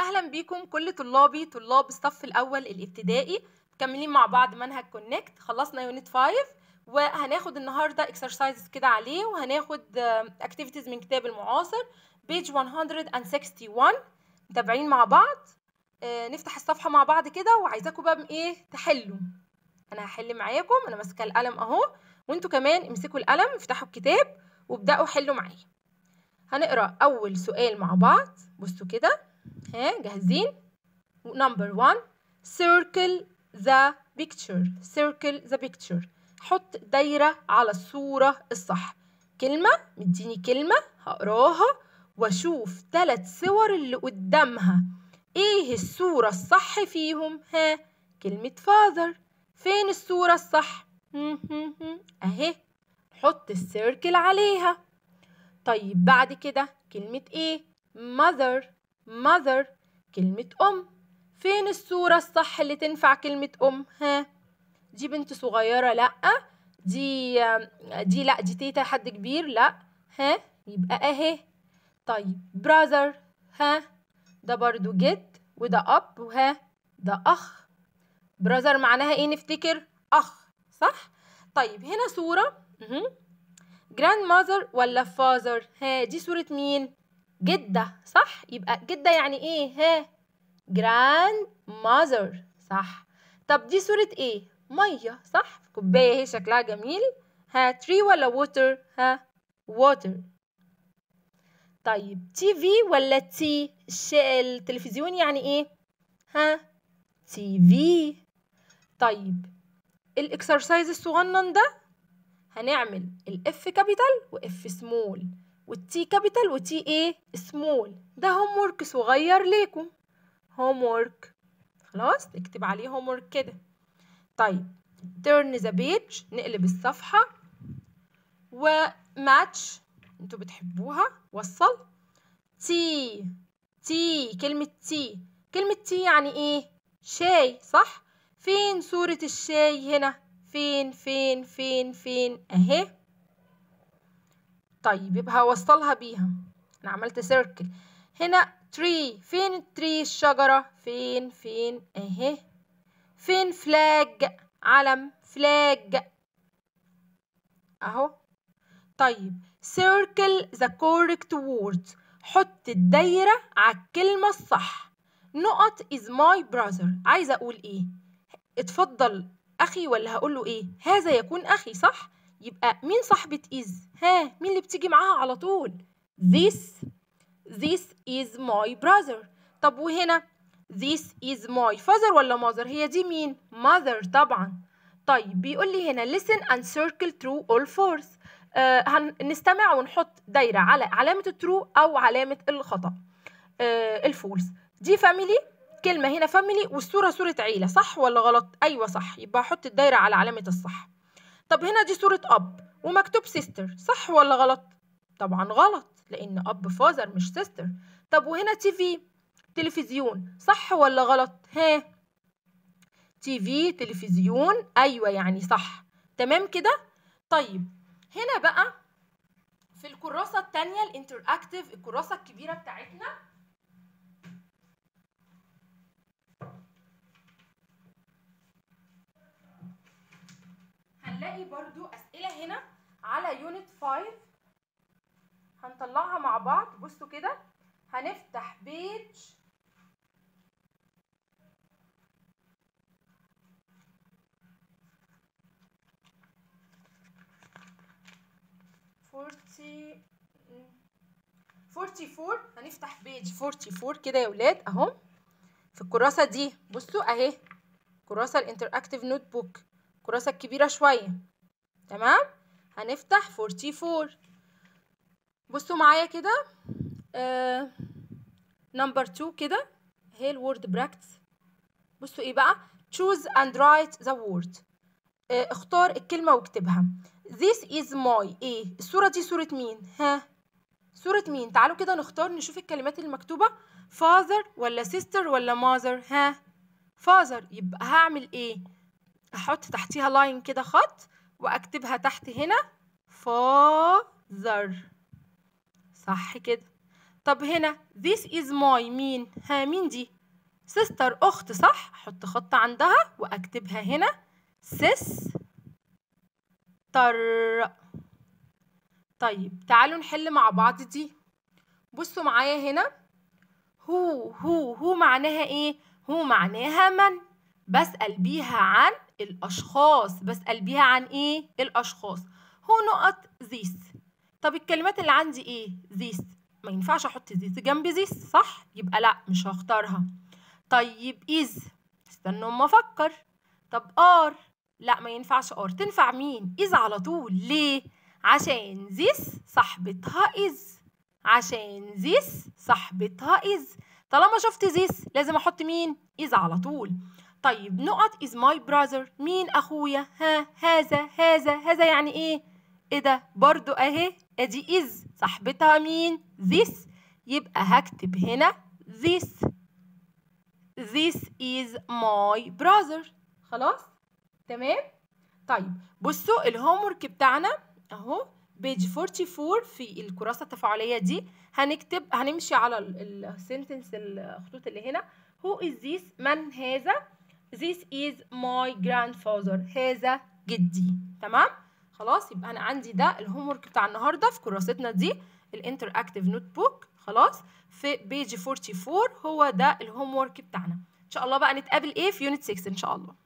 اهلا بيكم كل طلابي طلاب الصف الاول الابتدائي مكملين مع بعض منهج كونكت خلصنا يونت 5 وهناخد النهارده اكسرسايزز كده عليه وهناخد اكتيفيتيز من كتاب المعاصر بيج 161 متابعين مع بعض آه، نفتح الصفحه مع بعض كده وعايزاكم بقى ايه تحلوا انا هحل معاكم انا ماسكه القلم اهو وانتوا كمان امسكوا القلم افتحوا الكتاب وابداوا حلوا معايا هنقرا اول سؤال مع بعض بصوا كده ها جاهزين نمبر 1 circle the picture circle the picture حط دايرة على الصورة الصح كلمة مديني كلمة هقراها واشوف ثلاث صور اللي قدامها ايه الصورة الصح فيهم ها كلمة father فين الصورة الصح اهي حط السيركل عليها طيب بعد كده كلمة ايه mother mother كلمة أم فين الصورة الصح اللي تنفع كلمة أم ها دي بنت صغيرة لأ دي دي لأ دي تيتا حد كبير لأ ها يبقى أهي طيب brother ها ده برضو جد وده أب وها ده أخ brother معناها إيه نفتكر أخ صح طيب هنا صورة grandmother ولا father ها دي صورة مين جدة صح يبقى جدة يعني ايه ها grandmother صح طب دي صورة ايه مية صح كوباية اهي شكلها جميل ها tree ولا water ها water طيب تي في ولا تي التلفزيون يعني ايه ها تي في طيب الاكسرسايز الصغنن ده هنعمل الاف كابيتال واف سمول والتي كابيتال وتي ايه سمول ده هوم ورك صغير ليكم هوم ورك خلاص نكتب عليه هوم ورك كده طيب turn the page نقلب الصفحة وماتش انتوا بتحبوها وصل تي تي كلمة تي كلمة تي يعني ايه شاي صح فين صورة الشاي هنا فين فين فين فين اهي طيب يبقى هوصلها بيها انا عملت سيركل هنا تري فين التري الشجرة فين فين اهي فين فلاج علم فلاج اهو طيب circle the correct words حط الدايرة على الكلمة الصح نقط is my brother عايزة أقول إيه اتفضل أخي ولا هقول له إيه هذا يكون أخي صح يبقى مين صاحبة is ها مين اللي بتيجي معاها على طول this this is my brother طب وهنا this is my father ولا mother هي دي مين mother طبعا طيب بيقول لي هنا listen and circle true all fours آه هنستمع ونحط دايرة على علامة الترو أو علامة الخطأ آه الفولس دي فاميلي كلمة هنا فاميلي والصورة صورة عيلة صح ولا غلط؟ أيوة صح يبقى أحط الدايرة على علامة الصح طب هنا دي صورة أب ومكتوب سيستر صح ولا غلط؟ طبعا غلط لأن أب فازر مش سيستر طب وهنا تي في تلفزيون صح ولا غلط؟ ها تي في تلفزيون أيوة يعني صح تمام كده؟ طيب هنا بقى في الكراسة التانية الانتراكتيف الكراسة الكبيرة بتاعتنا هنلاقي برضو أسئلة هنا على يونت 5 هنطلعها مع بعض بصوا كده هنفتح بيج فورتي فورتي فور هنفتح بيج فورتي فور كده يا ولاد اهو في الكراسة دي بصوا اهي كراسة الانتراكتيف نوت بوك الكراسة الكبيرة شوية تمام هنفتح 44 بصوا معايا كده نمبر 2 كده هي الوورد براكتس بصوا ايه بقى choose and write the word آه اختار الكلمة واكتبها this is my ايه الصورة دي صورة مين ها صورة مين تعالوا كده نختار نشوف الكلمات المكتوبة father ولا sister ولا mother ها father يبقى هعمل ايه احط تحتيها لاين كده خط واكتبها تحت هنا father صح كده طب هنا this is my مين ها مين دي sister أخت صح أحط خط عندها وأكتبها هنا sis تر طيب تعالوا نحل مع بعض دي بصوا معايا هنا هو هو هو معناها ايه هو معناها من بسأل بيها عن الأشخاص بسأل بيها عن ايه الأشخاص هو نقط this طب الكلمات اللي عندي ايه this ما ينفعش احط this جنب this صح يبقى لا مش هختارها طيب is استنوا اما افكر طب are لا ما ينفعش are تنفع مين is على طول ليه عشان this صاحبتها is عشان this صاحبتها is طالما شفت this لازم احط مين is على طول طيب نقط is my brother مين اخويا ها هذا هذا هذا يعني ايه ايه ده برضو اهي ادي is صاحبتها مين this يبقى هكتب هنا this this is my brother خلاص تمام طيب بصوا الهوم ورك بتاعنا اهو بيج 44 في الكراسة التفاعلية دي هنكتب هنمشي على السنتنس الخطوط اللي هنا who is this من هذا this is my grandfather هذا جدي تمام خلاص يبقى انا عندي ده الهوم ورك بتاع النهارده في كراستنا دي الانتر اكتيف نوت بوك خلاص في بيج 44 هو ده الهوم ورك بتاعنا ان شاء الله بقى نتقابل ايه في يونت 6 ان شاء الله